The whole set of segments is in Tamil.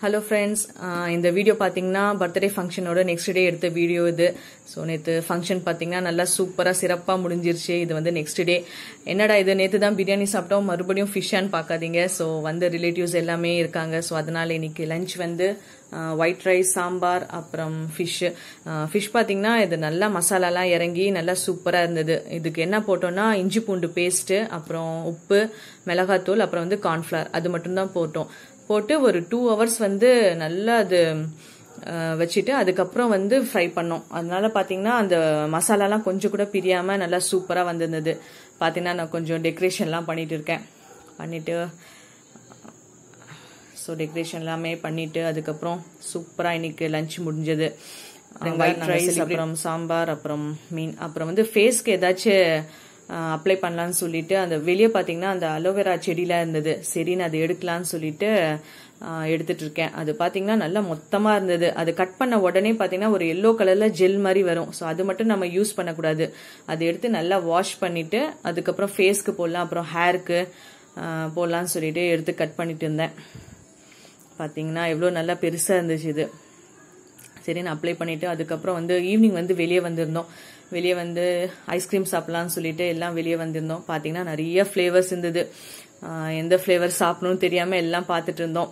ஹலோ ஃப்ரெண்ட்ஸ் இந்த வீடியோ பார்த்தீங்கன்னா பர்த்டே ஃபங்க்ஷனோட நெக்ஸ்ட் டே எடுத்த வீடியோ இது ஸோ நேற்று ஃபங்க்ஷன் பார்த்தீங்கன்னா நல்லா சூப்பராக சிறப்பாக முடிஞ்சிருச்சு இது வந்து நெக்ஸ்ட் டே என்னடா இது நேற்று தான் பிரியாணி சாப்பிட்டோம் மறுபடியும் ஃபிஷ்ஷான்னு பார்க்காதீங்க ஸோ வந்த ரிலேட்டிவ்ஸ் எல்லாமே இருக்காங்க ஸோ அதனால இன்னைக்கு லஞ்ச் வந்து ஒயிட் ரைஸ் சாம்பார் அப்புறம் ஃபிஷ்ஷு ஃபிஷ் பார்த்தீங்கன்னா இது நல்லா மசாலாலாம் இறங்கி நல்லா சூப்பராக இருந்தது இதுக்கு என்ன போட்டோம்னா இஞ்சி பூண்டு பேஸ்ட்டு அப்புறம் உப்பு மிளகாத்தூள் அப்புறம் வந்து கார்ன்ஃப்ளவர் அது மட்டும்தான் போட்டோம் போட்டு ஒரு டூ ஹவர்ஸ் வந்து நல்லா அது வச்சுட்டு அதுக்கப்புறம் வந்து ஃப்ரை பண்ணோம் அதனால பார்த்தீங்கன்னா அந்த மசாலாலாம் கொஞ்சம் கூட பிரியாமல் நல்லா சூப்பராக வந்திருந்தது பார்த்தீங்கன்னா நான் கொஞ்சம் டெக்கரேஷன்லாம் பண்ணிட்டு இருக்கேன் பண்ணிட்டு ஸோ டெக்கரேஷன் எல்லாமே பண்ணிட்டு அதுக்கப்புறம் சூப்பராக இன்னைக்கு லஞ்ச் முடிஞ்சது ஒயிட் ரைஸ் அப்புறம் சாம்பார் அப்புறம் மீன் அப்புறம் வந்து ஃபேஸ்க்கு ஏதாச்சும் அப்ளை பண்ணலான்னு சொல்லிட்டு அந்த வெளியே பார்த்தீங்கன்னா அந்த அலோவேரா செடிலாம் இருந்தது சரி நான் அதை எடுக்கலான்னு சொல்லிட்டு எடுத்துட்டு இருக்கேன் அது பார்த்தீங்கன்னா நல்லா மொத்தமாக இருந்தது அது கட் பண்ண உடனே பார்த்தீங்கன்னா ஒரு எல்லோ கலரில் ஜெல் மாதிரி வரும் ஸோ அது மட்டும் நம்ம யூஸ் பண்ணக்கூடாது அதை எடுத்து நல்லா வாஷ் பண்ணிட்டு அதுக்கப்புறம் ஃபேஸ்க்கு போடலாம் அப்புறம் ஹேருக்கு போடலான்னு சொல்லிட்டு எடுத்து கட் பண்ணிட்டு இருந்தேன் பார்த்தீங்கன்னா எவ்வளோ நல்லா பெருசாக இருந்துச்சு இது சரி நான் அப்ளை பண்ணிவிட்டு அதுக்கப்புறம் வந்து ஈவினிங் வந்து வெளியே வந்திருந்தோம் வெளியே வந்து ஐஸ்கிரீம் சாப்பிட்லான்னு சொல்லிட்டு எல்லாம் வெளியே வந்திருந்தோம் பார்த்தீங்கன்னா நிறைய ஃப்ளேவர்ஸ் இருந்தது எந்த ஃப்ளேவர் சாப்பிடணும்னு தெரியாமல் எல்லாம் பார்த்துட்டு இருந்தோம்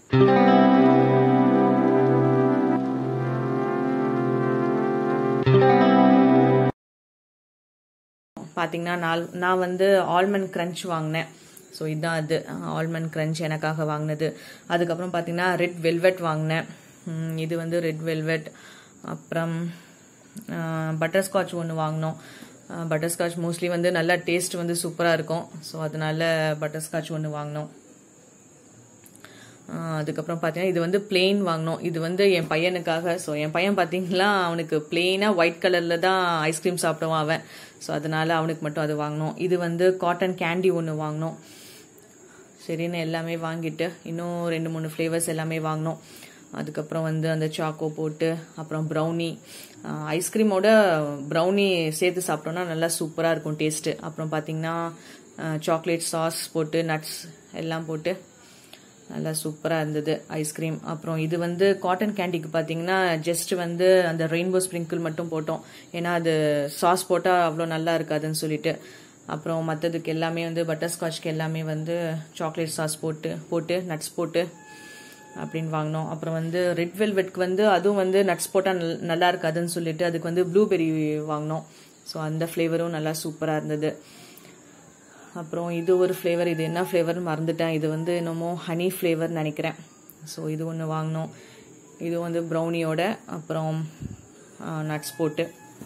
பார்த்தீங்கன்னா நான் நான் வந்து ஆல்மண்ட் கிரன்ச் வாங்கினேன் ஸோ இதுதான் அது ஆல்மண்ட் கிரன்ச் எனக்காக வாங்கினது அதுக்கப்புறம் பார்த்தீங்கன்னா ரெட் வெல்வெட் வாங்கினேன் இது வந்து ரெட் வெல்வெட் அப்புறம் பட்டர்ஸ்காட்ச் ஒன்று வாங்கினோம் பட்டர்ஸ்காட்ச் மோஸ்ட்லி வந்து நல்லா டேஸ்ட் வந்து சூப்பராக இருக்கும் ஸோ அதனால பட்டர்ஸ்காட்ச் ஒன்று வாங்கினோம் அதுக்கப்புறம் பார்த்தீங்கன்னா இது வந்து பிளெயின் வாங்கினோம் இது வந்து என் பையனுக்காக ஸோ என் பையன் பார்த்தீங்கன்னா அவனுக்கு பிளெயினாக ஒயிட் கலரில் தான் ஐஸ்கிரீம் சாப்பிடுவான் அவன் ஸோ அதனால அவனுக்கு மட்டும் அது வாங்கினோம் இது வந்து காட்டன் கேண்டி ஒன்று வாங்கினோம் சரின்னு எல்லாமே வாங்கிட்டு இன்னும் ரெண்டு மூணு ஃப்ளேவர்ஸ் எல்லாமே வாங்கினோம் அதுக்கப்புறம் வந்து அந்த சாக்கோ போட்டு அப்புறம் ப்ரௌனி ஐஸ்கிரீமோட ப்ரௌனி சேர்த்து சாப்பிட்டோன்னா நல்லா சூப்பராக இருக்கும் டேஸ்ட்டு அப்புறம் பார்த்தீங்கன்னா சாக்லேட் சாஸ் போட்டு நட்ஸ் எல்லாம் போட்டு நல்லா சூப்பராக இருந்தது ஐஸ்கிரீம் அப்புறம் இது வந்து காட்டன் கேண்டிக்கு பார்த்தீங்கன்னா ஜஸ்ட் வந்து அந்த ரெயின்போ ஸ்ப்ரிங்கிள் மட்டும் போட்டோம் ஏன்னா அது சாஸ் போட்டால் அவ்வளோ நல்லா இருக்காதுன்னு சொல்லிட்டு அப்புறம் மற்றதுக்கு எல்லாமே வந்து பட்டர்ஸ்காட்ச்க்கு எல்லாமே வந்து சாக்லேட் சாஸ் போட்டு போட்டு நட்ஸ் போட்டு அப்படின்னு வாங்கினோம் அப்புறம் வந்து ரெட் வெல்வெட்க்கு வந்து அதுவும் வந்து நட்ஸ் போட்டால் நல்லா இருக்காதுன்னு சொல்லிட்டு அதுக்கு வந்து ப்ளூபெரி வாங்கினோம் ஸோ அந்த ஃப்ளேவரும் நல்லா சூப்பராக இருந்தது அப்புறம் இது ஒரு ஃப்ளேவர் இது என்ன ஃப்ளேவர்னு மறந்துட்டேன் இது வந்து என்னமோ ஹனி ஃப்ளேவர் நினைக்கிறேன் ஸோ இது ஒன்று வாங்கினோம் இது வந்து ப்ரௌனியோட அப்புறம் நட்ஸ் போட்டு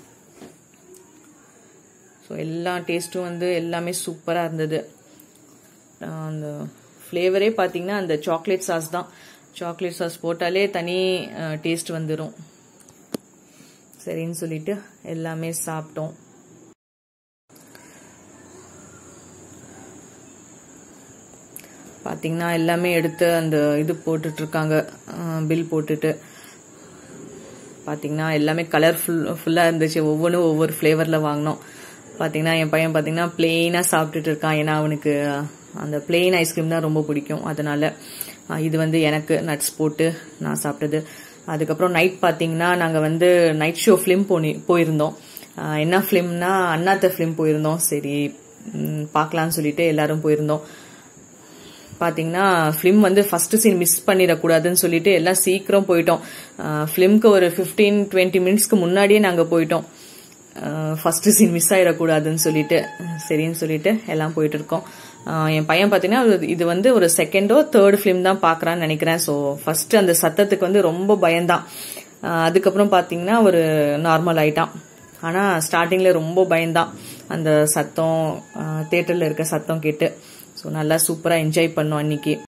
ஸோ எல்லா டேஸ்ட்டும் வந்து எல்லாமே சூப்பராக இருந்தது அந்த ஃப்ளேவரே பார்த்தீங்கன்னா அந்த சாக்லேட் சாஸ் தான் சாக்லேட் சாஸ் போட்டாலே தனி டேஸ்ட் வந்துடும் சரின்னு சொல்லிட்டு எல்லாமே சாப்பிட்டோம் பார்த்தீங்கன்னா எல்லாமே எடுத்து அந்த இது போட்டுட்டு இருக்காங்க பில் போட்டுட்டு பார்த்தீங்கன்னா எல்லாமே கலர்ஃபுல் ஃபுல்லாக இருந்துச்சு ஒவ்வொன்றும் ஒவ்வொரு ஃப்ளேவரில் வாங்கினோம் பார்த்தீங்கன்னா என் பையன் பார்த்தீங்கன்னா பிளெயினாக சாப்பிட்டுட்டு இருக்கான் ஏன்னா அவனுக்கு அந்த பிளெயின் ஐஸ்கிரீம் தான் ரொம்ப பிடிக்கும் அதனால இது வந்து எனக்கு நட்ஸ் போட்டு நான் சாப்பிட்டது அதுக்கப்புறம் நைட் பார்த்தீங்கன்னா நாங்கள் வந்து நைட் ஷோ ஃபிலிம் போனி போயிருந்தோம் என்ன ஃபிலிம்னா அண்ணாத்த ஃபிலிம் போயிருந்தோம் சரி பார்க்கலான்னு சொல்லிட்டு எல்லாரும் போயிருந்தோம் பார்த்தீங்கன்னா ஃபிலிம் வந்து ஃபர்ஸ்ட் சீன் மிஸ் பண்ணிடக்கூடாதுன்னு சொல்லிட்டு எல்லாம் சீக்கிரம் போயிட்டோம் ஃபிலிம்க்கு ஒரு ஃபிஃப்டீன் டுவெண்ட்டி மினிட்ஸ்க்கு முன்னாடியே நாங்கள் போயிட்டோம் ஃபர்ஸ்ட் சீன் மிஸ் ஆயிடக்கூடாதுன்னு சொல்லிட்டு சரின்னு சொல்லிட்டு எல்லாம் போயிட்டு இருக்கோம் என் பையன் பார்த்தீங்கன்னா இது வந்து ஒரு செகண்டோ தேர்ட் ஃபிலிம் தான் பார்க்குறான்னு நினைக்கிறேன் ஸோ ஃபர்ஸ்ட் அந்த சத்தத்துக்கு வந்து ரொம்ப பயந்தான் அதுக்கப்புறம் பார்த்தீங்கன்னா ஒரு நார்மல் ஆயிட்டான் ஆனால் ஸ்டார்டிங்கில் ரொம்ப பயந்தான் அந்த சத்தம் தேட்டரில் இருக்க சத்தம் கேட்டு ஸோ நல்லா சூப்பராக என்ஜாய் பண்ணோம் அன்னைக்கு